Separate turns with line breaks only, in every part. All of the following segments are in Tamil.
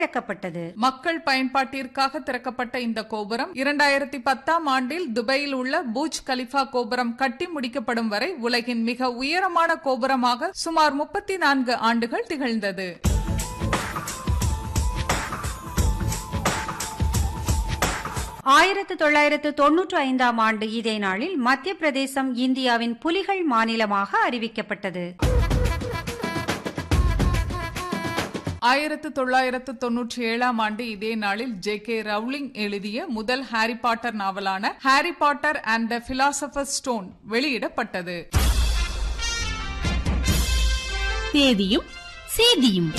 திறக்கப்பட்டது
மக்கள் பயன்பாட்டிற்காக திறக்கப்பட்ட இந்த கோபுரம் இரண்டாயிரத்தி பத்தாம் ஆண்டில் துபாயில் உள்ள பூஜ் கலிஃபா கோபுரம் கட்டி முடிக்கப்படும் வரை உலகின் மிக உயரமான கோபுரமாக சுமார் முப்பத்தி நான்கு ஆண்டுகள் திகழ்ந்தது
ஆயிரத்து தொள்ளாயிரத்து தொன்னூற்று ஐந்தாம் ஆண்டு இதே நாளில் மத்திய பிரதேசம் இந்தியாவின் புலிகள் மாநிலமாக அறிவிக்கப்பட்டது
ஆயிரத்து தொள்ளாயிரத்து தொன்னூற்றி ஏழாம் ஆண்டு இதே நாளில் ஜே கே ரவுலிங் எழுதிய முதல் ஹாரி பாட்டர் நாவலான Harry Potter and the philosopher stone வெளியிடப்பட்டது
தேதியும் சேதியும்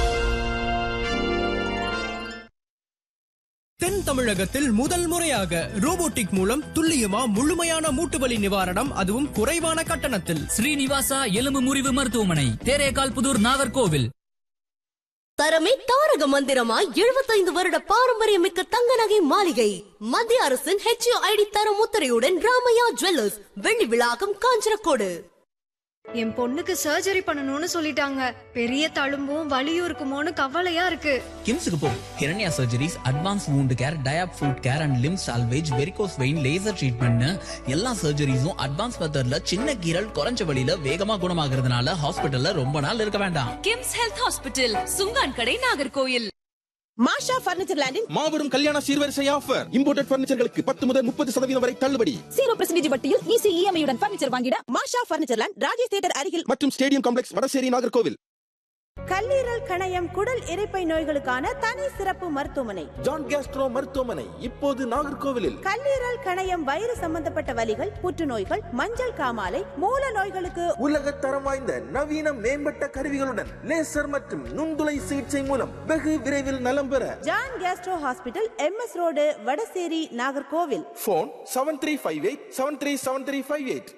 தென் தமிழகத்தில் முதல் முறையாக ரோபோட்டிக் மூலம் துல்லியமா முழுமையான மூட்டுவலி நிவாரணம் அதுவும் குறைவான கட்டணத்தில்
ஸ்ரீனிவாசா எலும்பு முறிவு மருத்துவமனை தேரேகால் புதூர் நாகர்கோவில்
தரமே தாரக மந்திரமாய் எழுபத்தைந்து வருட பாரம்பரியமிக்க தங்க நகை மாளிகை மத்திய அரசின் ஹெச்ஐடி தரம் முத்திரையுடன் ராமையா ஜுவல்லர்ஸ் வெள்ளி விழாக்கம் காஞ்சனக்கோடு
என் பொண்ணுக்கு சர்ஜரி பண்ணணும்னு சொல்லிட்டாங்க பெரிய தழும்பும் வலியும் இருக்குமோன்னு கவலையா இருக்கு
கிம்ஸுக்கு போ hernia surgeries advance wound care diabetic foot care and limb salvage varicose vein laser treatment எல்லா சர்ஜரிஸும் அட்வான்ஸ் மெத்தட்ல சின்ன கீரல் குறைஞ்ச வழியில வேகமா குணமாகறதுனால ஹாஸ்பிட்டல்ல ரொம்ப நாள் இருக்க வேண்டாம்
கிம்ஸ் ஹெல்த் ஹாஸ்பிட்டல் சுங்கான் கடை நாகர்கோயில் மாஷா பர்னிச்சர் லேண்டின்
மாபெரும் கல்யாண சீர்வரிசை ஆஃபர் இம்போர்ட்டட் பர்னிச்சர்களுக்கு பத்து முதல் முப்பது சதவீதம் வரை தள்ளுபடி
ஜீரோ பர்சன்டேஜ் வட்டியில் ஈஸி இஎம்ஐயுடன் பர்னிச்சர் வாங்கிட Masha furniture land Rajesh theatre அருகில்
மற்றும் ஸ்டேடியம் காம்ப்ளெக்ஸ் வடசேரி நாகர்கோவில்
கல்லீரல் கணையம் குடல் இரைப்பை நோய்களுக்கான தனி சிறப்பு மருத்துவமனை
ஜான் கேஸ்ட்ரோ மருத்துவமனை இப்போது நாகர்கோவிலில்
கல்லீரல் கணையம் வயிறு சம்பந்தப்பட்ட வலிகள் புற்றுநோய்கள் மஞ்சள் காமாலை மூல நோய்களுக்கு
உலக தரம் வாய்ந்த நவீன மேம்பட்ட கருவிகளுடன் லேசர் மற்றும் நுண்துளை சிகிச்சை மூலம் வெகு விரைவில் நலம் பெற
John gastro hospital M S road Vadasery Nagercoil
phone seven three five eight seven three seven three five eight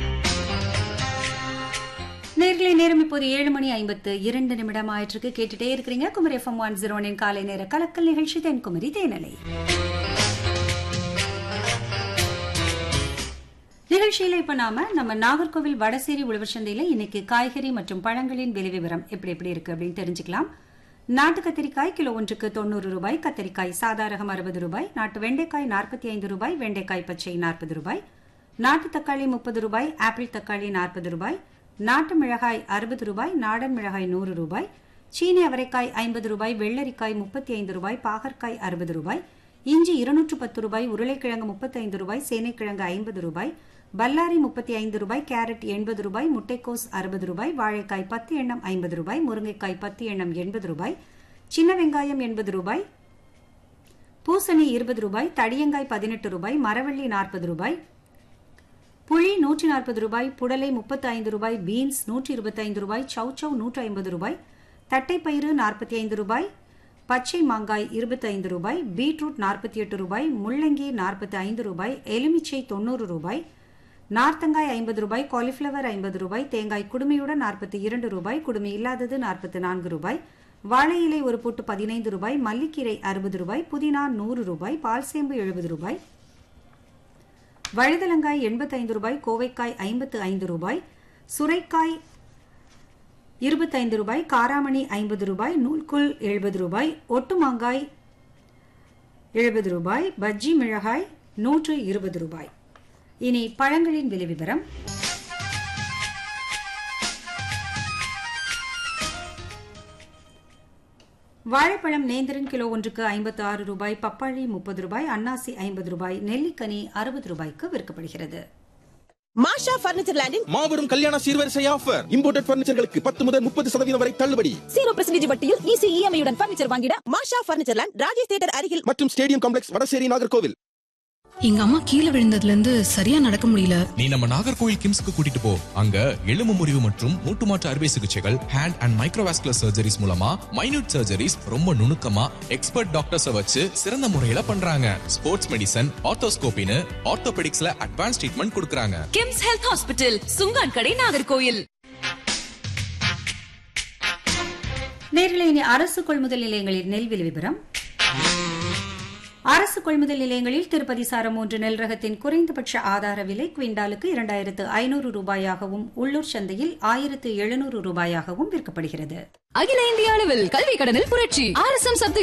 நேர்களை நேரம் இப்போது ஏழு மணி ஐம்பத்து இரண்டு நிமிடம் ஆயிட்டிருக்கு கேட்டுட்டே இருக்கிறீங்க குமரி எஃப்எம் ஒன் ஜீரோ ஒனின் காலை நேர கலக்கல் நிகழ்ச்சி தென்குமரி தேனலை நிகழ்ச்சியில இப்ப நாம நம்ம நாகர்கோவில் வடசேரி உழவர் சந்தையில இன்னைக்கு காய்கறி மற்றும் பழங்களின் விலை விவரம் எப்படி எப்படி இருக்கு அப்படின்னு தெரிஞ்சுக்கலாம் நாட்டு கத்திரிக்காய் கிலோ ஒன்றுக்கு தொண்ணூறு ரூபாய் கத்திரிக்காய் சாதாரகம் அறுபது ரூபாய் நாட்டு வெண்டைக்காய் நாற்பத்தி ஐந்து ரூபாய் வெண்டைக்காய் பச்சை நாற்பது ரூபாய் நாட்டு தக்காளி முப்பது ரூபாய் ஆப்பிள் தக்காளி நாற்பது ரூபாய் நாட்டு மிளகாய் அறுபது ரூபாய் நாடன் மிளகாய் நூறு ரூபாய் சீனி அவரைக்காய் ஐம்பது ரூபாய் வெள்ளரிக்காய் முப்பத்தி ஐந்து ரூபாய் பாகற்காய் அறுபது ரூபாய் இஞ்சி இருநூற்று பத்து ரூபாய் உருளைக்கிழங்கு முப்பத்தைந்து ரூபாய் சேனைக்கிழங்கு ஐம்பது ரூபாய் பல்லாரி முப்பத்தி ஐந்து ரூபாய் கேரட் எண்பது ரூபாய் முட்டைக்கோஸ் அறுபது ரூபாய் வாழைக்காய் பத்து எண்ணம் ஐம்பது ரூபாய் முருங்கைக்காய் பத்து எண்ணம் எண்பது ரூபாய் சின்ன வெங்காயம் எண்பது ரூபாய் பூசணி இருபது ரூபாய் தடியங்காய் பதினெட்டு ரூபாய் மரவள்ளி நாற்பது ரூபாய் புளி நூற்றி நாற்பது ரூபாய் புடலை முப்பத்தி ஐந்து ரூபாய் பீன்ஸ் நூற்றி இருபத்தைந்து ரூபாய் சௌச்சவ் நூற்றி ஐம்பது ரூபாய் தட்டைப்பயிறு நாற்பத்தி ஐந்து ரூபாய் பச்சை மாங்காய் இருபத்தைந்து ரூபாய் பீட்ரூட் நாற்பத்தி எட்டு ரூபாய் முள்ளங்கி நாற்பத்தி ஐந்து ரூபாய் எலுமிச்சை தொண்ணூறு ரூபாய் நார்த்தங்காய் ஐம்பது ரூபாய் காலிஃப்ளவர் ஐம்பது ரூபாய் தேங்காய் குடுமையுடன் நாற்பத்தி இரண்டு ரூபாய் குடுமி இல்லாதது நாற்பத்தி நான்கு ரூபாய் வாழை இலை ஒரு பூட்டு பதினைந்து ரூபாய் மல்லிக்கீரை அறுபது ரூபாய் புதினா நூறு ரூபாய் பால்சேம்பு எழுபது ரூபாய் வழுதலங்காய் எண்பத்தைந்து ரூபாய் கோவைக்காய் ஐம்பத்து ஐந்து ரூபாய் சுரைக்காய் இருபத்தைந்து ரூபாய் காராமணி ஐம்பது ரூபாய் நூல்குல் எழுபது ரூபாய் ஒட்டு மாங்காய் எழுபது ரூபாய் பஜ்ஜி மிளகாய் நூற்று இருபது ரூபாய் இனி பழங்களின் விலை விவரம் வாழைப்பழம் நேந்திரன் கிலோ ஒன்றுக்கு ஐம்பத்து ஆறு ரூபாய் பப்பாளி முப்பது ரூபாய் அன்னாசி ஐம்பது ரூபாய் நெல்லிக்கனி அறுபது ரூபாய்க்கு விற்கப்படுகிறது
மாஷா பர்னிச்சர் லேண்டின்
மாபெரும் கல்யாண சீர்வரிசை ஆஃபர் இம்போர்ட்டட் பர்னிச்சர்களுக்கு பத்து முதல் முப்பது சதவீதம் வரை தள்ளுபடி
ஜீரோ பர்சன்டேஜ் வட்டியில் ஈஸி இஎம்ஐயுடன் பர்னிச்சர் வாங்கிட Masha furniture land Rajesh theatre அருகில்
மற்றும் ஸ்டேடியம் காம்ப்ளெக்ஸ் வடசேரி நாகர்கோவில்
எங்க அம்மா கீழே விழுந்ததுல இருந்து சரியா நடக்க முடியல
நீ நம்ம நாகர்கோவில் கிம்ஸ்க்கு கூட்டிட்டு போ அங்க எலும்பு முறிவு மற்றும் மூட்டு மாற்று அறுவை சிகிச்சைகள் ஹேண்ட் அண்ட் மைக்ரோவாஸ்குலர் சர்ஜரிஸ் மூலமா மைனூட் சர்ஜரிஸ் ரொம்ப நுணுக்கமா எக்ஸ்பர்ட் டாக்டர்ஸ வச்சு சிறந்த முறையில பண்றாங்க ஸ்போர்ட்ஸ் மெடிசன் ஆர்த்தோஸ்கோபின்னு ஆர்த்தோபெடிக்ஸ்ல அட்வான்ஸ் ட்ரீட்மெண்ட் கொடுக்கறாங்க
கிம்ஸ் ஹெல்த் ஹாஸ்பிட்டல் சுங்கான் கடை நாகர்கோயில்
நேரில் இனி அரசு கொள்முதல் நிலையங்களில் நெல் விலை விவரம் அரசு கொள்முதல் நிலையங்களில் திருப்பதி சாரம் மூன்று நெல் ரகத்தின் குறைந்தபட்ச ஆதார விலை குவிண்டாலுக்கு இரண்டாயிரத்து ஐநூறு ரூபாயாகவும் உள்ளூர் சந்தையில் ஆயிரத்து எழுநூறு ரூபாயாகவும் விற்கப்படுகிறது
அகில இந்திய அளவில் கல்வி கடனில் புரட்சி ஆர் எஸ் எம் சப்த